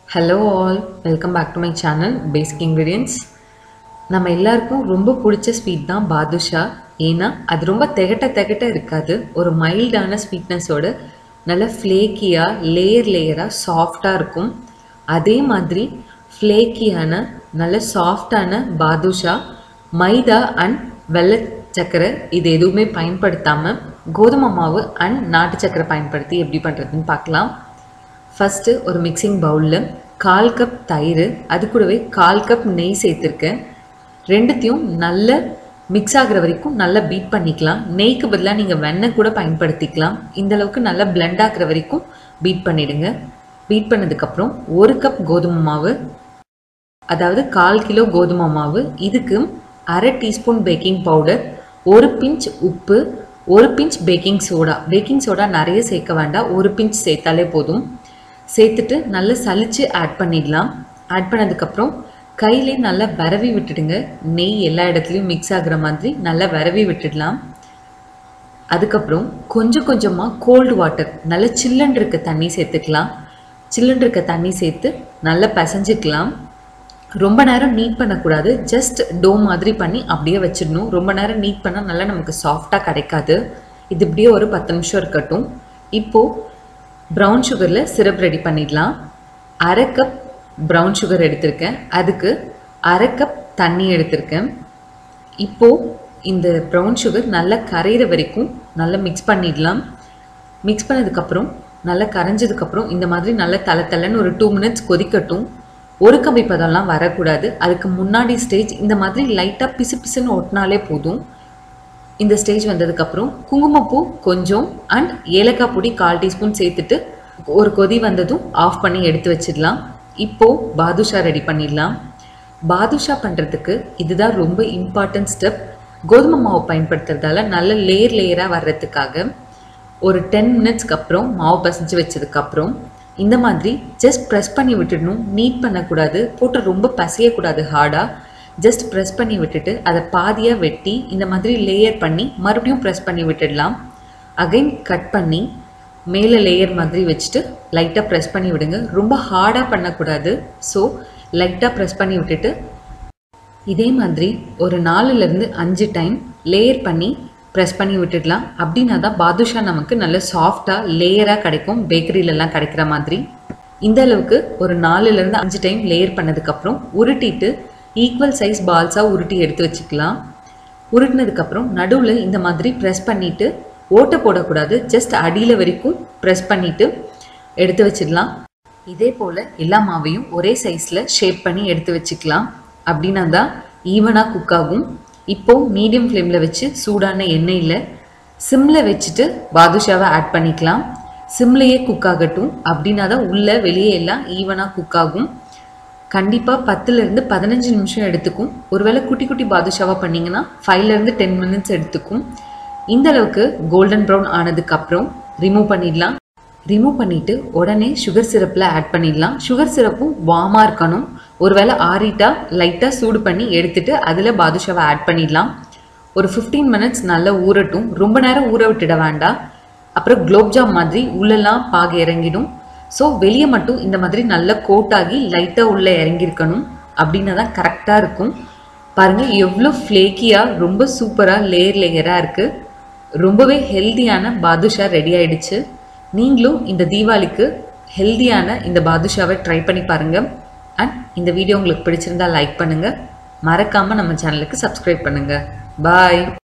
hello all welcome back to my channel basic ingredients நம்ம எல்லாருக்கும் ரொம்ப பிடிச்ச ஸ்வீட் தான் பாதுஷா ஏன்னா அது ரொம்ப திகட்ட திகட்ட இருக்காது ஒரு மைல்டான ஸ்வீட்னஸோட நல்ல ஃப்ளேக்கியாக லேயர் லேயராக சாஃப்டாக இருக்கும் அதே மாதிரி ஃப்ளேக்கியான நல்ல சாஃப்டான பாதுஷா மைதா அண்ட் வெள்ளை சக்கரை இது எதுவுமே பயன்படுத்தாமல் கோதுமை மாவு அண்ட் நாட்டு சக்கரை பயன்படுத்தி எப்படி பண்ணுறதுன்னு பார்க்கலாம் ஃபஸ்ட்டு ஒரு மிக்சிங் பவுலில் கால் கப் தயிர் அது கூடவே கால் கப் நெய் சேர்த்துருக்கேன் ரெண்டுத்தையும் நல்ல மிக்ஸ் ஆகுற வரைக்கும் நல்லா பீட் பண்ணிக்கலாம் நெய்க்கு பதிலாக நீங்கள் வெண்ணெய் கூட பயன்படுத்திக்கலாம் இந்த அளவுக்கு நல்லா பிளெண்ட் ஆகுற வரைக்கும் பீட் பண்ணிடுங்க பீட் பண்ணதுக்கப்புறம் ஒரு கப் கோதுமை மாவு அதாவது கால் கிலோ கோதுமை மாவு இதுக்கு அரை டீஸ்பூன் பேக்கிங் பவுடர் ஒரு பிஞ்ச் உப்பு ஒரு pinch baking soda baking soda நிறைய சேர்க்க வேண்டாம் ஒரு பிஞ்ச் சேர்த்தாலே போதும் சேர்த்துட்டு நல்லா சலிச்சு ஆட் பண்ணிடலாம் ஆட் பண்ணதுக்கப்புறம் கையிலே நல்லா விரவி விட்டுடுங்க நெய் எல்லா இடத்துலையும் மிக்ஸ் ஆகுற மாதிரி நல்லா விரவி விட்டுடலாம் அதுக்கப்புறம் கொஞ்சம் கொஞ்சமாக கோல்டு வாட்டர் நல்ல சில்லுன்னு இருக்க தண்ணி சேர்த்துக்கலாம் சில்லுன்னு இருக்க தண்ணி சேர்த்து நல்லா பிசைஞ்சிக்கலாம் ரொம்ப நேரம் நீட் பண்ணக்கூடாது ஜஸ்ட் டோ மாதிரி பண்ணி அப்படியே வச்சிடணும் ரொம்ப நேரம் நீட் பண்ணால் நல்லா நமக்கு சாஃப்டாக கிடைக்காது இது இப்படியே ஒரு பத்து நிமிஷம் இருக்கட்டும் இப்போது ப்ரௌன் சுகரில் சிரப் ரெடி பண்ணிடலாம் அரை கப் ப்ரௌன் சுகர் எடுத்திருக்கேன் அதுக்கு அரை கப் தண்ணி எடுத்திருக்கேன் இப்போது இந்த ப்ரௌன் சுகர் நல்லா கரையிற வரைக்கும் நல்லா மிக்ஸ் பண்ணிடலாம் மிக்ஸ் பண்ணதுக்கப்புறம் நல்லா கரைஞ்சதுக்கப்புறம் இந்த மாதிரி நல்லா தலை தலைன்னு ஒரு டூ மினிட்ஸ் கொதிக்கட்டும் ஒரு கம்பி பதம்லாம் வரக்கூடாது அதுக்கு முன்னாடி ஸ்டேஜ் இந்த மாதிரி லைட்டாக பிசு பிசுன்னு ஒட்டினாலே போதும் இந்த ஸ்டேஜ் வந்ததுக்கப்புறம் குங்குமப்பூ கொஞ்சம் அண்ட் ஏலக்காய் பொடி கால் டீஸ்பூன் சேர்த்துட்டு ஒரு கொதி வந்ததும் ஆஃப் பண்ணி எடுத்து வச்சிடலாம் இப்போது பாதுஷா ரெடி பண்ணிடலாம் பாதுஷா பண்ணுறதுக்கு இதுதான் ரொம்ப இம்பார்ட்டன்ட் ஸ்டெப் கோதுமை மாவு பயன்படுத்துறதால நல்ல லேயர் லேயராக வர்றதுக்காக ஒரு டென் மினிட்ஸ்க்கு அப்புறம் மாவு பசைஞ்சு வச்சதுக்கப்புறம் இந்த மாதிரி ஜஸ்ட் ப்ரெஸ் பண்ணி விட்டுடணும் நீட் பண்ணக்கூடாது போட்டு ரொம்ப பசையக்கூடாது ஹார்டாக ஜஸ்ட் ப்ரெஸ் பண்ணி விட்டுட்டு அதை பாதியாக வெட்டி இந்த மாதிரி லேயர் பண்ணி மறுபடியும் ப்ரெஸ் பண்ணி விட்டுடலாம் அகைன் கட் பண்ணி மேலே லேயர் மாதிரி வச்சுட்டு லைட்டாக ப்ரெஸ் பண்ணி விடுங்க ரொம்ப ஹார்டாக பண்ணக்கூடாது ஸோ லைட்டாக ப்ரெஸ் பண்ணி விட்டுட்டு இதே மாதிரி ஒரு நாலுலேருந்து அஞ்சு டைம் லேயர் பண்ணி ப்ரெஸ் பண்ணி விட்டுடலாம் அப்படின்னா தான் பாதுஷா நமக்கு நல்ல சாஃப்டாக லேயராக கிடைக்கும் பேக்கரியிலலாம் கிடைக்கிற மாதிரி இந்த அளவுக்கு ஒரு நாலுலேருந்து அஞ்சு டைம் லேயர் பண்ணதுக்கப்புறம் உருட்டிட்டு ஈக்குவல் சைஸ் பால்ஸாக உருட்டி எடுத்து வச்சுக்கலாம் உருட்டினதுக்கப்புறம் நடுவில் இந்த மாதிரி ப்ரெஸ் பண்ணிவிட்டு ஓட்டை போடக்கூடாது ஜஸ்ட் அடியில் வரைக்கும் ப்ரெஸ் பண்ணிவிட்டு எடுத்து வச்சிடலாம் இதே போல் எல்லா மாவையும் ஒரே சைஸில் ஷேப் பண்ணி எடுத்து வச்சுக்கலாம் அப்படின்னா தான் ஈவனாக குக் ஆகும் இப்போது மீடியம் ஃப்ளேமில் வச்சு சூடான எண்ணெயில் சிம்மில் வச்சுட்டு பாதுஷாவை ஆட் பண்ணிக்கலாம் சிம்லேயே குக் ஆகட்டும் அப்படின்னா தான் உள்ளே வெளியே எல்லாம் ஈவனாக குக் ஆகும் கண்டிப்பாக பத்துலேருந்து பதினஞ்சு நிமிஷம் எடுத்துக்கும் ஒருவேளை குட்டி குட்டி பாதுஷாவாக பண்ணிங்கன்னா ஃபைவ்லேருந்து டென் மினிட்ஸ் எடுத்துக்கும் இந்த அளவுக்கு கோல்டன் ப்ரௌன் ஆனதுக்கப்புறம் ரிமூவ் பண்ணிடலாம் ரிமூவ் பண்ணிவிட்டு உடனே சுகர் சிரப்பில் ஆட் பண்ணிடலாம் சுகர் சிரப்பும் வார்மாக இருக்கணும் ஒருவேளை ஆறிட்டா லைட்டாக சூடு பண்ணி எடுத்துட்டு அதில் பாதுஷாவை ஆட் பண்ணிடலாம் ஒரு ஃபிஃப்டீன் மினிட்ஸ் நல்லா ஊறட்டும் ரொம்ப நேரம் ஊற விட்டுட வேண்டாம் அப்புறம் குலோப்ஜாம் மாதிரி உள்ளெல்லாம் பாக இறங்கிடும் ஸோ வெளியே மட்டும் இந்த மாதிரி நல்லா கோட்டாகி லைட்டாக உள்ளே இறங்கியிருக்கணும் அப்படின்னா தான் கரெக்டாக இருக்கும் பாருங்கள் எவ்வளோ ஃப்ளேக்கியாக ரொம்ப சூப்பராக லேயர் லேயராக இருக்குது ரொம்பவே ஹெல்த்தியான பாதுஷா ரெடி ஆயிடுச்சு நீங்களும் இந்த தீபாவளிக்கு ஹெல்த்தியான இந்த பாதுஷாவை ட்ரை பண்ணி பாருங்கள் அண்ட் இந்த வீடியோ உங்களுக்கு பிடிச்சிருந்தா லைக் பண்ணுங்கள் மறக்காமல் நம்ம சேனலுக்கு சப்ஸ்கிரைப் பண்ணுங்கள் பாய்